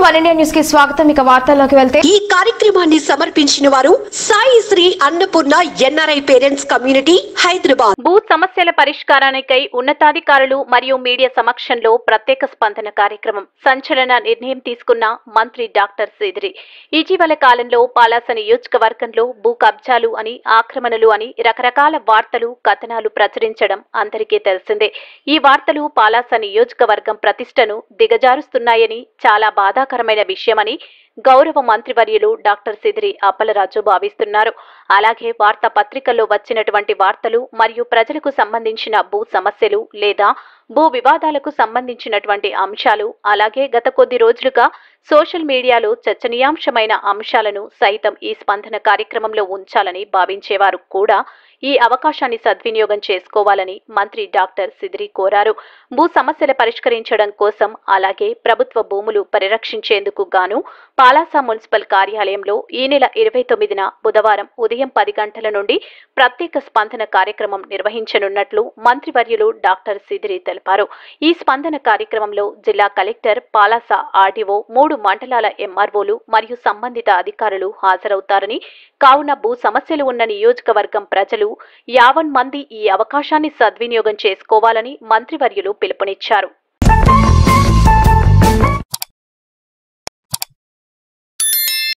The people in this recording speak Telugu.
వన్ ఇండియా న్యూస్ కి స్వాగతం ఇక వార్తల్లోకి వెళ్తే ఈ కార్యక్రమాన్ని సమర్పించిన వారు Sai Sri Annapurna NRI parents community Hyderabad భూ సమస్యల పరిష్కారానికై ఉన్నతాధికారులు మరియు మీడియా సమక్షంలో ప్రత్యేక స్పందన కార్యక్రమం సంచలన నిర్ణయం తీసుకున్న మంత్రి డాక్టర్ సీదిరి ఇటీవల కాలంలో పాలాస నియోజకవర్గంలో భూ కబ్జాలు అని ఆక్రమణలు అని రకరకాల వార్తలు కథనాలు ప్రచురించడం అందరికీ తెలిసిందే ఈ వార్తలు పాలాస నియోజకవర్గం ప్రతిష్టను దిగజారుస్తున్నాయని చాలా బాధాకరమైన విషయమని గౌరవ మంత్రివర్యులు డాక్టర్ సిదిరి అప్పలరాజు భావిస్తున్నారు అలాగే వార్తా పత్రికల్లో వచ్చినటువంటి వార్తలు మరియు ప్రజలకు సంబంధించిన భూ సమస్యలు లేదా భూ వివాదాలకు సంబంధించినటువంటి అంశాలు అలాగే గత కొద్ది రోజులుగా సోషల్ మీడియాలో చర్చనీయాంశమైన అంశాలను సైతం ఈ స్పందన కార్యక్రమంలో ఉంచాలని భావించేవారు కూడా ఈ అవకాశాన్ని సద్వినియోగం చేసుకోవాలని మంత్రి డాక్టర్ సిదిరి కోరారు భూ సమస్యలు పరిష్కరించడం కోసం అలాగే ప్రభుత్వ భూములు పరిరక్షించేందుకు గాను పాలాస మున్సిపల్ కార్యాలయంలో ఈ నెల ఇరవై తొమ్మిదిన బుధవారం ఉదయం పది గంటల నుండి ప్రత్యేక స్పందన కార్యక్రమం నిర్వహించనున్నట్లు మంత్రివర్యులు డాక్టర్ సిదిరి తెలిపారు ఈ స్పందన కార్యక్రమంలో జిల్లా కలెక్టర్ పాలాస ఆర్డీఓ మూడు మండలాల ఎంఆర్ఓలు మరియు సంబంధిత అధికారులు హాజరవుతారని కావున భూ సమస్యలు ఉన్న నియోజకవర్గం ప్రజలు యావన్ మంది ఈ అవకాశాన్ని సద్వినియోగం చేసుకోవాలని మంత్రివర్యులు పిలుపునిచ్చారు